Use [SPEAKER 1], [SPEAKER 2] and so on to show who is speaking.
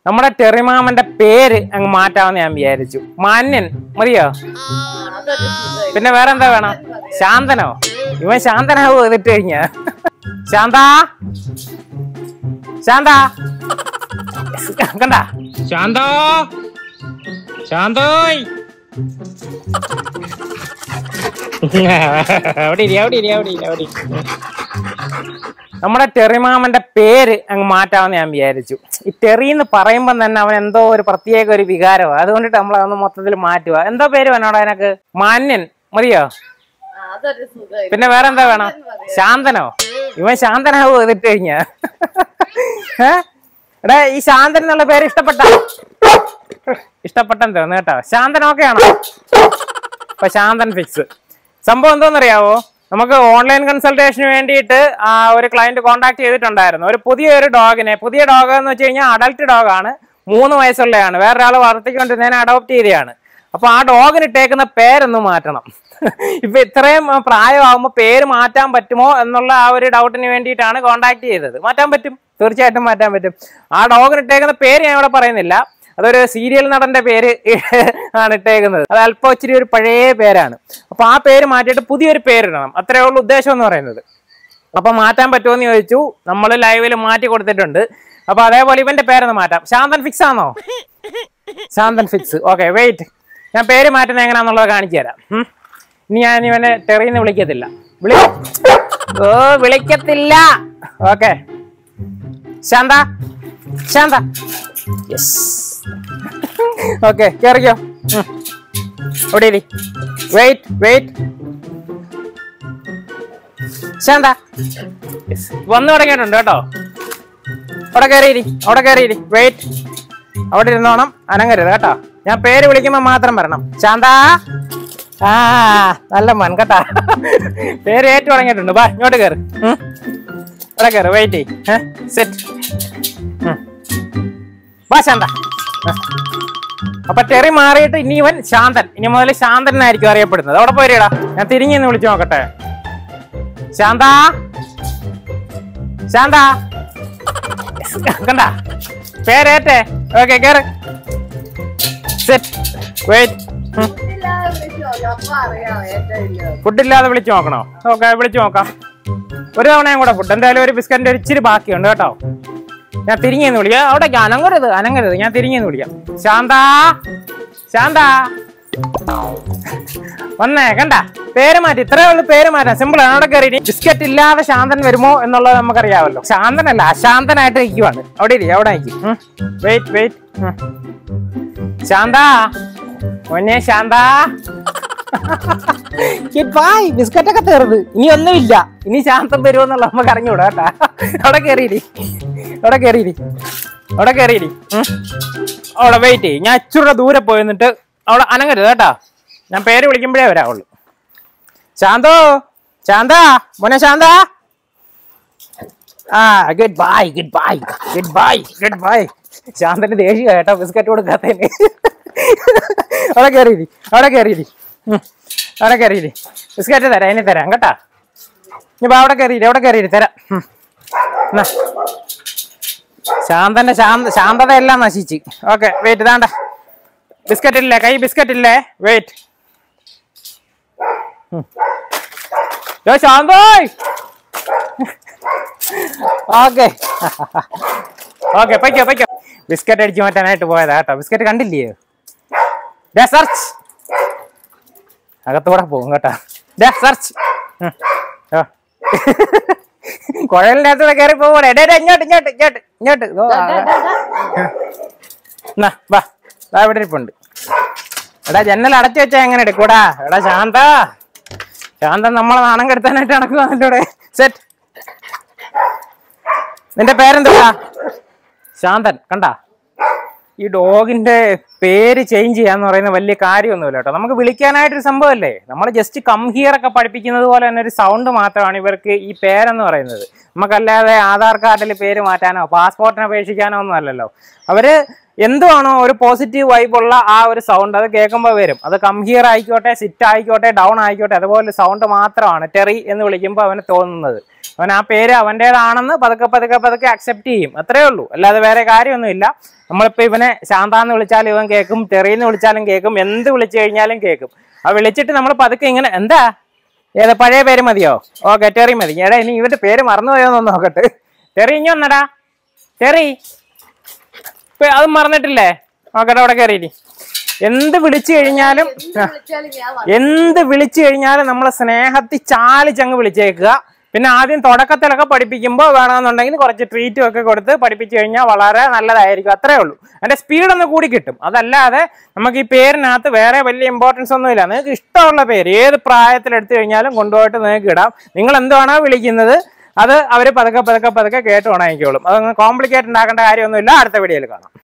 [SPEAKER 1] നമ്മുടെ ടെറിമാമന്റെ പേര് അങ്ങ് മാറ്റാമെന്ന് ഞാൻ വിചാരിച്ചു മാന്യൻ മതിയോ പിന്നെ വേറെ എന്താ വേണം ശാന്തനോ ഇവൻ ശാന്തനാവോ ഇതിട്ട് കഴിഞ്ഞ ശാന്ത ശാന്ത കണ്ട ശാന്തോ ശാന്തോയ് അവിടെ ഇരി അവിടെ ഇരി അവിടെ ഇരി അവിടെ ഇരി. നമ്മുടെ ടെറിമാമന്റെ പേര് അങ്ങ് മാറ്റാമെന്ന് ഞാൻ വിചാരിച്ചു ഈ ടെറി എന്ന് പറയുമ്പോൾ തന്നെ അവൻ എന്തോ ഒരു പ്രത്യേക ഒരു വികാരമാണ് അതുകൊണ്ടിട്ട് നമ്മൾ അതൊന്ന് മൊത്തത്തിൽ മാറ്റുക എന്തോ പേര് വേണോടാ അതിനക്ക് മാന്യൻ മതിയോ
[SPEAKER 2] അതൊരു സുഖം
[SPEAKER 1] പിന്നെ വേറെ എന്താ വേണം ശാന്തനോ ഇവൻ ശാന്തനാവോ ഇതിട്ട് കഴിഞ്ഞ എടാ ഈ ശാന്തൻ എന്നുള്ള പേര് ഇഷ്ടപ്പെട്ട ഇഷ്ടപ്പെട്ടെന്ന് തോന്നുന്നു കേട്ടോ ശാന്തൻ ഓക്കെ ആണോ അപ്പൊ ശാന്തൻ ഫിക്സ് സംഭവം എന്തോന്നറിയാവോ നമുക്ക് ഓൺലൈൻ കൺസൾട്ടേഷന് വേണ്ടിയിട്ട് ആ ഒരു ക്ലയന്റ് കോൺടാക്ട് ചെയ്തിട്ടുണ്ടായിരുന്നു ഒരു പുതിയ ഒരു ഡോഗിനെ പുതിയ ഡോഗ് എന്ന് വെച്ച് കഴിഞ്ഞാൽ അഡൽട്ട് ഡോഗാണ് മൂന്ന് വയസ്സുള്ളതാണ് വേറൊരാൾ വളർത്തിക്കൊണ്ടിരുന്നതിനെ അഡോപ്റ്റ് ചെയ്തതാണ് അപ്പൊ ആ ഡോഗിന് ഇട്ടേക്കുന്ന പേരൊന്ന് മാറ്റണം ഇപ്പൊ ഇത്രയും ആ, പ്രായമാകുമ്പോൾ പേര് മാറ്റാൻ പറ്റുമോ എന്നുള്ള ആ ഒരു ഡൗട്ടിന് വേണ്ടിയിട്ടാണ് കോൺടാക്ട് ചെയ്തത് മാറ്റാൻ പറ്റും തീർച്ചയായിട്ടും മാറ്റാൻ പറ്റും ആ ഡോഗിന് ഇട്ടേക്കുന്ന പേര് ഞാൻ ഇവിടെ പറയുന്നില്ല അതൊരു സീരിയൽ നടന്റെ പേര് ആണ് ഇട്ടേക്കുന്നത് അത് അല്പം ഇച്ചിരി ഒരു പഴയ പേരാണ് അപ്പൊ ആ പേര് മാറ്റിയിട്ട് പുതിയൊരു പേരിടണം അത്രേ ഉള്ളൂ ഉദ്ദേശം എന്ന് പറയുന്നത് അപ്പൊ മാറ്റാൻ പറ്റുമോ എന്ന് ചോദിച്ചു നമ്മൾ ലൈവിൽ മാറ്റി കൊടുത്തിട്ടുണ്ട് അപ്പൊ അതേപോലെ ഇവന്റെ പേരൊന്ന് മാറ്റാം ശാന്തൻ ഫിക്സ് ആണോ ശാന്തൻ ഫിക്സ് ഓക്കെ വെയിറ്റ് ഞാൻ പേര് മാറ്റുന്നത് എങ്ങനെയാന്നുള്ളത് കാണിച്ചു തരാം ഉം. ഇനി ഞാൻ ഇവനെ ടെറിന്ന് വിളിക്കത്തില്ല വിളി ഓ വിളിക്കത്തില്ല okay Shantha Shantha yes okay കേറിക്കോ ഉം. അവിടെ ഇരി വെയിറ്റ് വെയിറ്റ് ശാന്ത Yes. വന്നു തുടങ്ങിയിട്ടുണ്ട് കേട്ടോ അവിടെ കയറിയിരി അവിടെ കയറിയിരി വെയിറ്റ് അവിടെ ഇരുന്നോണം അനങ്ങരുത് കേട്ടോ ഞാൻ പേര് വിളിക്കുമ്പോ മാത്രം വരണം ശാന്ത ആ നല്ല മൻ കേട്ടാ പേര് ഏറ്റു തുടങ്ങിയിട്ടുണ്ട് ബാ ഇങ്ങോട്ട് കയറി ഇവിടെ കയറി വെയിറ്റ് സെറ്റ് വാ ശാന്ത ആ. അപ്പൊ ടെറി മാറിയിട്ട് ഇനി ഇവൻ ശാന്തൻ ഇനി മുതൽ ശാന്തൻ എന്നായിരിക്കും അറിയപ്പെടുന്നത് അവിടെ പോയിടാ ഞാൻ തിരിഞ്ഞെന്ന് വിളിച്ചു നോക്കട്ടെ ശാന്ത ശാന്ത കണ്ട പേരേറ്റേ ഓക്കെ കേറ് സെറ്റ് വെയിറ്റ്
[SPEAKER 2] ഇല്ലാതെ വിളിച്ചു നോക്കാം. അപ്പൊ അറിയാം ഏറ്റവും ഇല്ല
[SPEAKER 1] ഫുഡില്ലാതെ വിളിച്ചു നോക്കണോ ഓക്കെ വിളിച്ചു നോക്കാം ഒരു തവണയും കൂടെ ഫുഡ് എന്തായാലും ഒരു ബിസ്ക്കറ്റിന്റെ ഒരു ഇച്ചിരി ബാക്കിയുണ്ട് കേട്ടോ ഞാൻ തിരിഞ്ഞെന്ന് വിളിക്കാം അവിടെ അനങ്ങരുത് അനങ്ങരുത് ഞാൻ തിരിഞ്ഞെന്ന് വിളിക്കാം ശാന്ത ശാന്ത വന്നേ കണ്ട പേര് മാറ്റി ഇത്രേ ഉള്ളു പേര് മാറ്റാം സിമ്പിൾ ആണ് അവിടെ കയറി ബിസ്ക്കറ്റ് ഇല്ലാതെ ശാന്തൻ വരുമോ എന്നുള്ളത് നമുക്കറിയാമല്ലോ ശാന്തനല്ല അശാന്തനായിട്ട് നിൽക്കുവാണ് അവിടെ ഇരി അവിടെ നിൽക്കും വെയിറ്റ് വെയിറ്റ് ശാന്ത മോനെ ശാന്ത ബായ് ബിസ്ക്കറ്റ് ഒക്കെ തീർന്ന് ഇനി ഒന്നുമില്ല ഇനി ശാന്തം വരുമെന്നുള്ള നമുക്ക് അറിഞ്ഞൂടാ കേട്ടാ അവിടെ കയറിയിരി അവിടെ കയറിയിരി അവിടെ കയറിയിരി ഉം. അവിടെ വെയിറ്റ് ചെയ്യും ഞാൻ ഇച്ചിരി ദൂരെ പോയി നിന്നിട്ട് അവിടെ അനങ്ങരുത് കേട്ടാ ഞാൻ പേര് വിളിക്കുമ്പോഴേ വരാവുള്ളൂ ശാന്തോ ശാന്ത മോനെ ശാന്ത ആ good bye good bye good bye good bye ശാന്തന് ദേഷ്യ കേട്ടോ ബിസ്ക്കറ്റ് കൊടുക്കാത്തതിന് അവിടെ കയറിയിരി അവിടെ കയറിയിരി ഉം. അവിടെ കയറിയിരി ബിസ്ക്കറ്റ് തരാം ഇനി തരാം കേട്ടാ ഇനി അവിടെ കയറിയിരി അവിടെ കയറിയിരി തരാം ഉം. എന്നാ. ശാന്തന്റെ ശാന്ത ശാന്തത എല്ലാം നശിച്ച് ഓക്കെ വെയിറ്റ് ഇതാണ്ട ബിസ്ക്കറ്റ് ഇല്ലേ കൈ ബിസ്ക്കറ്റ് ഇല്ലേ വെയിറ്റ് യോ ശാന്തോയ് ഓക്കെ ഓക്കെ പൊയ്ക്കോ പൊയ്ക്കോ ബിസ്ക്കറ്റ് അടിച്ചു മാറ്റാനായിട്ട് പോയതാ കേട്ടോ ബിസ്ക്കറ്റ് കണ്ടില്ലേ ദേ സെർച്ച് അകത്തൂടെ പോകും കേട്ടോ ദേ സെർച്ച് കുഴലിന്റെ അകത്തൂടെ കയറി പോകണേ എടേ എടേ, ഇങ്ങോട്ട് ഇങ്ങോട്ട് ഇങ്ങോട്ട് ഇങ്ങോട്ട് ഇതോ, എന്നാ വാ ദാ ഇവിടെ ഇരിപ്പുണ്ട് എടാ ജന്നൽ അടച്ചു വെച്ചാ എങ്ങനെ എടുക്കൂടാ എടാ ശാന്ത ശാന്ത നമ്മളെ നാണം കെടുത്താനായിട്ട് നടക്കുവാന്നല്ലോടെ സെറ്റ് നിന്റെ പേരെന്താ ശാന്തൻ കണ്ടാ ഈ ഡോഗിന്റെ പേര് ചേഞ്ച് ചെയ്യാന്ന് പറയുന്നത് വലിയ കാര്യമൊന്നുമില്ല കേട്ടോ നമുക്ക് വിളിക്കാനായിട്ടൊരു സംഭവമല്ലേ നമ്മൾ ജസ്റ്റ് കം ഹിയർ ഒക്കെ പഠിപ്പിക്കുന്നത് പോലെ തന്നെ ഒരു സൗണ്ട് മാത്രമാണ് ഇവർക്ക് ഈ പേരെന്ന് പറയുന്നത് നമുക്കല്ലാതെ ആധാർ കാർഡിൽ പേര് മാറ്റാനോ പാസ്പോർട്ടിന് അപേക്ഷിക്കാനോ ഒന്നും അല്ലല്ലോ അവര് എന്തുവാണോ ഒരു പോസിറ്റീവ് വൈബുള്ള ആ ഒരു സൗണ്ട് അത് കേൾക്കുമ്പോൾ വരും അത് കംഹിയർ ആയിക്കോട്ടെ സിറ്റ് ആയിക്കോട്ടെ ഡൗൺ ആയിക്കോട്ടെ അതുപോലെ സൗണ്ട് മാത്രമാണ് ടെറി എന്ന് വിളിക്കുമ്പോൾ അവന് തോന്നുന്നത് അവൻ ആ പേര് അവൻ്റേതാണെന്ന് പതുക്കെ പതുക്കെ പതുക്കെ അക്സെപ്റ്റ് ചെയ്യും അത്രേ ഉള്ളൂ അല്ലാതെ വേറെ കാര്യമൊന്നുമില്ല നമ്മളിപ്പോൾ ഇവനെ ശാന്താന്ന് വിളിച്ചാലും ഇവൻ കേൾക്കും ടെറി എന്ന് വിളിച്ചാലും കേൾക്കും എന്ത് വിളിച്ചു കഴിഞ്ഞാലും കേൾക്കും ആ വിളിച്ചിട്ട് നമ്മൾ പതുക്കെ ഇങ്ങനെ എന്താ ഏത് പഴയ പേര് മതിയോ ഓക്കെ ടെറി മതി എടാ ഇനി ഇവന്റെ പേര് മറന്നുപോയോന്ന് നോക്കട്ടെ ടെറി ഇനി വന്നടാ ടെറി ഇപ്പൊ അത് മറന്നിട്ടില്ലേ നോക്കട്ടെ അവിടെ കയറിയിരി എന്ത് വിളിച്ചു കഴിഞ്ഞാലും
[SPEAKER 2] എന്ത് വിളിച്ചാലും ഞാൻ വന്നു.
[SPEAKER 1] എന്ത് വിളിച്ചു കഴിഞ്ഞാലും നമ്മൾ സ്നേഹത്തിൽ ചാലിച്ചങ്ങ് വിളിച്ചേക്കുക പിന്നെ ആദ്യം തുടക്കത്തിലൊക്കെ പഠിപ്പിക്കുമ്പോൾ വേണമെന്നുണ്ടെങ്കിൽ കുറച്ച് ട്രീറ്റും ഒക്കെ കൊടുത്ത് പഠിപ്പിച്ചു കഴിഞ്ഞാൽ വളരെ നല്ലതായിരിക്കും അത്രേ ഉള്ളൂ അതിന്റെ സ്പീഡ് ഒന്ന് കൂടി കിട്ടും അതല്ലാതെ നമുക്ക് ഈ പേരിനകത്ത് വേറെ വലിയ ഇമ്പോർട്ടൻസ് ഒന്നുമില്ല നിങ്ങൾക്ക് ഇഷ്ടമുള്ള പേര് ഏത് പ്രായത്തിൽ എടുത്തു കഴിഞ്ഞാലും കൊണ്ടുപോയിട്ട് നിങ്ങൾക്ക് ഇടാം നിങ്ങൾ എന്തുവാണോ വിളിക്കുന്നത് അത് അവർ പതുക്കെ പതുക്കെ പതുക്കെ കേട്ട് ഉണങ്ങിക്കോളും അതൊന്ന് കോംപ്ലിക്കേറ്റ് ഉണ്ടാക്കേണ്ട കാര്യമൊന്നുമില്ല അടുത്ത വീഡിയോയിൽ കാണാം